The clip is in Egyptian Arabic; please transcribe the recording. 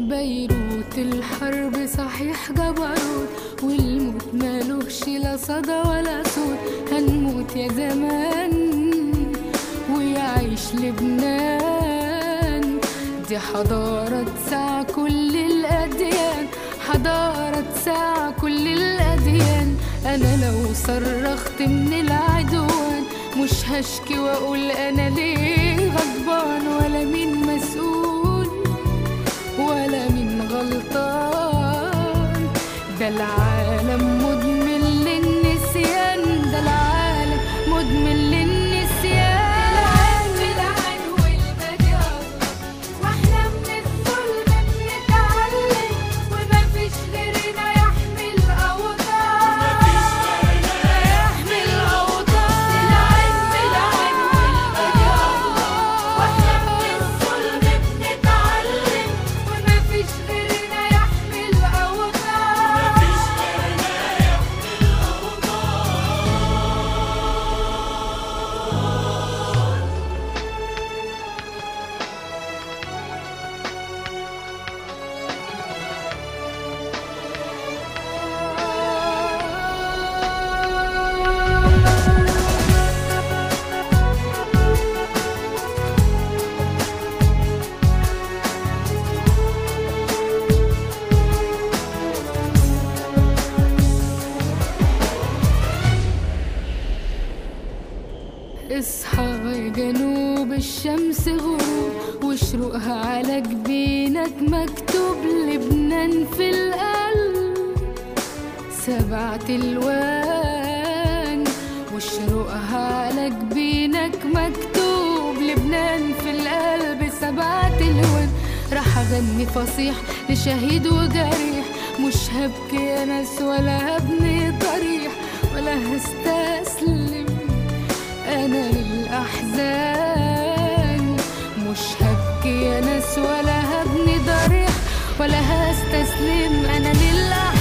بيروت الحرب صحيح جبروت والموت مالوش لا صدى ولا صوت هنموت يا زمان ويعيش لبنان دي حضارة تسع كل الأديان حضارة تسع كل الأديان أنا لو صرخت من العدوان مش هشكي وأقول أنا ليه غضبان ولا مين مسؤول ولا مين غلطان ده العالم مدمن للنسيان ده العالم مدمن للنسيان العين بالعين والمجال واحنا من الظلم بنتعلم ومفيش غيرنا يحمي الاوطان يحمي الاوطان العين بالعين والمجال واحنا من الظلم بنتعلم ومفيش غيرنا يحمي الاوطان اصحى يا جنوب الشمس غروب وشروقها على جبينك مكتوب لبنان في القلب سبعة الوان وشروقها على جبينك مكتوب لبنان في القلب سبعة الوان راح اغني فصيح لشهيد وجريح مش هبكي يا ناس ولا هبني ضريح ولا هستسلم أنا للأحزان مش هبكي يا ناس ولا هبني ضريح ولا هستسلم أنا للأحزان